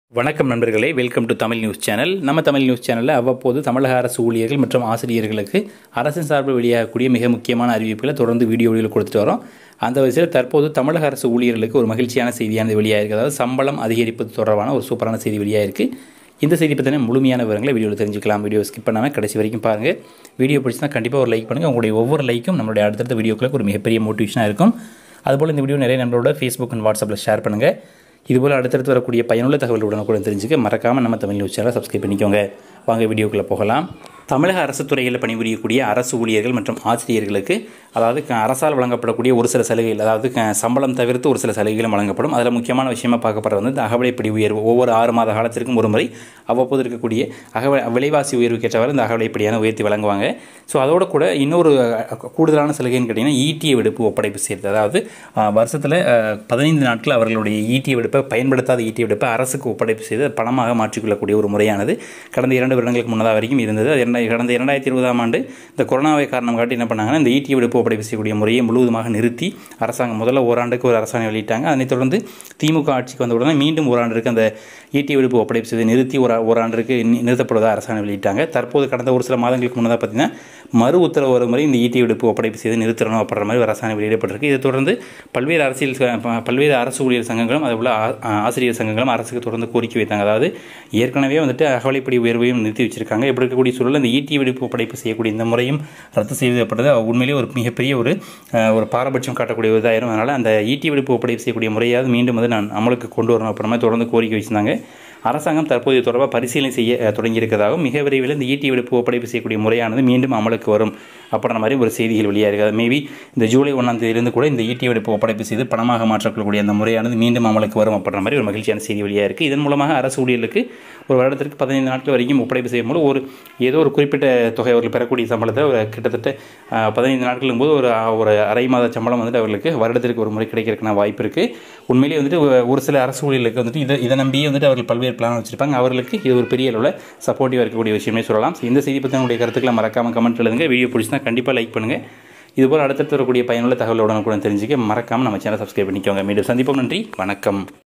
வணக்கம் நண்பர்களே welcome to Tamil news channel நம்ம தமிழ் நியூஸ் சேனலில் அவ்வப்போது தமிழக அரசு ஊழியர்கள் மற்றும் ஆசிரியர்களுக்கு அரசின் சார்பில் வெளியாகக்கூடிய மிக முக்கியமான அறிவிப்புகளை தொடர்ந்து வீடியோவில் கொடுத்துட்டு வரோம் அந்த வரிசையில் தற்போது தமிழக அரசு ஊழியர்களுக்கு ஒரு மகிழ்ச்சியான செய்தியானது வெளியாயிருக்கு அதாவது சம்பளம் அதிகரிப்பது தொடர்பான ஒரு சூப்பரான செய்தி வெளியாயிருக்கு இந்த செய்தி பற்றின முழுமையான விவரங்களை வீடியோவில் தெரிஞ்சுக்கலாம் வீடியோ ஸ்கிப் பண்ணாமல் கடைசி வரைக்கும் பாருங்கள் வீடியோ பிடிச்சினா கண்டிப்பாக ஒரு லைக் பண்ணுங்கள் உங்களுடைய ஒவ்வொரு லைக்கும் நம்மளுடைய அடுத்தடுத்த வீடியோக்களுக்கு ஒரு மிகப்பெரிய மோட்டிவேஷனாக இருக்கும் அதுபோல் இந்த வீடியோ நிறைய நண்பரோட ஃபேஸ்புக் அண்ட் வாட்ஸ்அப்பில் ஷேர் பண்ணுங்கள் இதுபோல் அடுத்தடுத்து வரக்கூடிய பயனுள்ள தகவல் உடனுக்குடன் தெரிஞ்சுக்க மறக்காமல் நம்ம தமிழ் நியூஸ் சேனலை சப்ஸ்கிரைப் பண்ணிக்கோங்க வாங்க வீடியோக்குள்ளே போகலாம் தமிழக அரசு துறைகளில் பணிபுரியக்கூடிய அரசு ஊழியர்கள் மற்றும் ஆசிரியர்களுக்கு அதாவது க- அரசால் வழங்கப்படக்கூடிய ஒரு சில சலுகைகள் அதாவது க- சம்பளம் தவிர்த்து ஒரு சில சலுகைகளும் வழங்கப்படும் அதில் முக்கியமான விஷயமா பார்க்கப்படுறது வந்து இந்த அகவிலைப்படி உயர்வு ஒவ்வொரு ஆறு மாத காலத்திற்கும் ஒரு முறை அவ்வப்போது இருக்கக்கூடிய அக விலைவாசி உயர்வுக்கேற்றவாறு இந்த அகவிலைப்படியான உயர்த்தி வழங்குவாங்க ஸோ அதோட கூட இன்னொரு அஹ், கூடுதலான சலுகைன்னு கேட்டிங்கன்னா ஈட்டிய விடுப்பு ஒப்படைப்பு செய்கிறது அதாவது வருஷத்தில் பதினைந்து நாட்கள் அவர்களுடைய ஈட்டிய விடுப்பை பயன்படுத்தாத ஈட்டிய விடுப்பை அரசுக்கு ஒப்படைப்பு செய்து அதை பணமாக மாற்றிக்கொள்ளக்கூடிய ஒரு முறையானது கடந்த இரண்டு வருடங்களுக்கு முன்னதாக வரைக்கும் இருந்தது அது இரண்டா- கடந்த இரண்டாயிரத்தி இருபதாம் ஆண்டு இந்த கொரோனாவை காரணம் காட்டி என்ன பண்ணாங்கன்னா இந்த ஈட்டிய விடுப்பு ஒப்படைப்பு செய்யக்கூடிய முறையை முழுவதுமாக நிறுத்தி அரசாங்கம் முதல்ல ஓராண்டுக்கு ஒரு அரசாணை வெளியிட்டாங்க அதனைத் தொடர்ந்து திமுக ஆட்சிக்கு வந்த உடனே மீண்டும் ஓராண்டிற்கு அந்த ஈட்டிய விடுப்பு ஒப்படைப்பு செய்து நிறுத்தி ஒரு ஓராண்டிற்கு நி- நிறுத்தப்படுவதாக அரசாணை வெளியிட்டாங்க தற்போது கடந்த ஒரு சில மாதங்களுக்கு முன்னதாக பார்த்தீங்கன்னா மறு உத்தரவு வரும் முறை இந்த ஈட்டிய விடுப்பு ஒப்படைப்பு செய்து நிறுத்தணும் அப்படின்ற மாதிரி ஒரு அரசாணை வெளியிடப்பட்டிருக்கு இதை தொடர்ந்து பல்வேறு அரசியல் ச- ப- பல்வேறு அரசு ஊழியர் சங்கங்களும் அதுபோல் ஆ- ஆ- ஆசிரியர் சங்கங்களும் அரசுக்கு தொடர்ந்து கோரிக்கை வைத்தாங்க அதாவது ஏற்கனவே வந்துட்டு அகவலைப்படி உயர்வையும் நிறுத்தி வச்சிருக்காங்க இப்படி இருக்கக்கூடிய சூழலில் இந்த ஈட்டிய விடுப்பு ஒப்படைப்பு செய்யக்கூடிய இந்த முறையும் ரத்து செய்யப்பட்டது உண்மையிலேயே ஒரு மிகப்பெரிய ஒரு அஹ், ஒரு பாரபட்சம் காட்டக்கூடிய ஒரு இதாயிரும் அதனால் அந்த ஈட்டிய விடுப்பு ஒப்படைப்பு செய்யக்கூடிய முறையாவது மீண்டும் வந்து நான் அமலுக்கு கொண்டு வரணும் அப்படின்ற மாதிரி தொடர்ந்து கோரிக்கை வச்சிருந்தாங்க அரசாங்கம் தற்போது இது தொடர்பாக பரிசீலனை செய்ய அஹ், தொடங்கியிருக்கிறதாகவும் மிக விரைவில் இந்த ஈட்டி விடுப்பு ஒப்படைப்பு செய்யக்கூடிய முறையானது மீண்டும் அமலுக்கு வரும் அப்படின்ற மாதிரி ஒரு செய்திகள் வெளியாகிறது மேபி இந்த ஜூலை ஒன்றாம் தேதியிலிருந்து கூட இந்த ஈட்டி விடுப்பு ஒப்படைப்பு செய்து பணமாக மாற்றக்கூடிய அந்த முறையானது மீண்டும் அமலுக்கு வரும் அப்படின்ற மாதிரி ஒரு மகிழ்ச்சியான செய்தி வெளியாக இருக்குது இதன் மூலமாக அரசு ஊழியர்களுக்கு ஒரு வருடத்திற்கு பதினைந்து நாட்கள் வரைக்கும் ஒப்படைப்பு செய்யும்போது ஒரு ஏதோ ஒரு குறிப்பிட்ட தொகை அவர்கள் பெறக்கூடிய சம்பளத்தை ஒரு கிட்டத்தட்ட அஹ், பதினைந்து நாட்களும் போது ஒரு அஹ், ஒரு அரை மாத சம்பளம் வந்துட்டு அவர்களுக்கு வருடத்திற்கு ஒரு முறை கிடைக்கிறதுக்கான வாய்ப்பு இருக்குது உண்மையிலேயே வந்துட்டு ஒரு- ஒரு சில அரசு ஊழியர்களுக்கு வந்துட்டு இதை இதை நம்பியே வந்துட்டு அவர்கள் பல்வேறு பிளான் வச்சிருப்பாங்க அவர்களுக்கு இது ஒரு பெரிய அளவில் சப்போர்ட்டிவாக இருக்கக்கூடிய விஷயமே சொல்லலாம் So, இந்த செய்தி பற்றி உங்களுடைய கருத்துக்களை மறக்காமல் கமெண்ட் எழுதுங்க வீடியோ பிடிச்சினா கண்டிப்பாக லைக் பண்ணுங்கள் இதுபோல் அடுத்தடுத்து வரக்கூடிய பயனுள்ள தகவலுடன் கூட தெரிஞ்சுக்க மறக்காமல் நம்ம சேனல் சப்ஸ்கிரைப் பண்ணிக்கோங்க மீண்டும் சந்திப்போம் நன்றி வணக்கம்